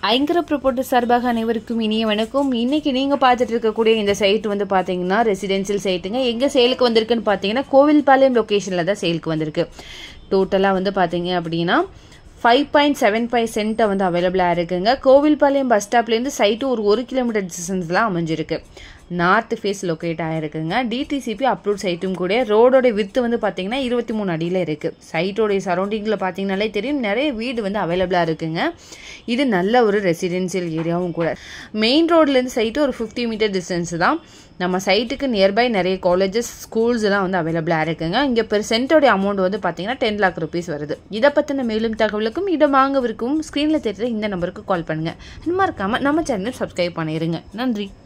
ஐங்கர ப்ரொப்போட்டர் சார்பாக அனைவருக்கும் இனிய வணக்கம் இன்னைக்கு நீங்கள் பார்த்துட்டு இருக்கக்கூடிய இந்த சைட் வந்து பார்த்தீங்கன்னா ரெசிடென்சியல் சைட்டுங்க எங்கே சேலுக்கு வந்திருக்குன்னு பார்த்தீங்கன்னா கோவில்பாளையம் லொக்கேஷனில் தான் சேலுக்கு வந்திருக்கு டோட்டலாக வந்து பார்த்தீங்க அப்படின்னா ஃபைவ் பாயிண்ட் செவன் ஃபைவ் சென்ட்டை வந்து அவைலபிளாக இருக்குங்க கோவில்பாளையம் பஸ் ஸ்டாப்லேருந்து சைட்டு ஒரு ஒரு கிலோமீட்டர் டிஸ்டன்ஸில் அமைஞ்சிருக்கு நார்த் ஃபேஸ் லொக்கேட் ஆகிருக்குங்க டிடிசிபி அப்ரூவ் சைட்டும் கூட ரோடோட வித்து வந்து பார்த்தீங்கன்னா இருபத்தி மூணு அடியில் இருக்குது சைட்டோடைய சரௌண்டிங்கில் பார்த்தீங்கனாலே தெரியும் நிறைய வீடு வந்து அவைலபிளாக இருக்குங்க இது நல்ல ஒரு ரெசிடென்சியல் ஏரியாவும் கூட மெயின் ரோட்லேருந்து சைட்டு ஒரு ஃபிஃப்டி மீட்டர் டிஸ்டன்ஸ் தான் நம்ம சைட்டுக்கு நியர்பை நிறைய காலேஜஸ் ஸ்கூல்ஸ் எல்லாம் வந்து அவைலபிளாக இருக்குங்க இங்கே பெர் சென்ட்டோடைய அமௌண்ட் வந்து பார்த்தீங்கன்னா டென் லேக் ருபீஸ் வருது இதை பற்றின மேலும் தகவலுக்கும் இடம் வாங்கவிருக்கும் ஸ்க்ரீனில் தெரியுற இந்த நம்பருக்கு கால் பண்ணுங்கள் மறக்காமல் நம்ம சேனலை சப்ஸ்கிரைப் பண்ணிடுங்க நன்றி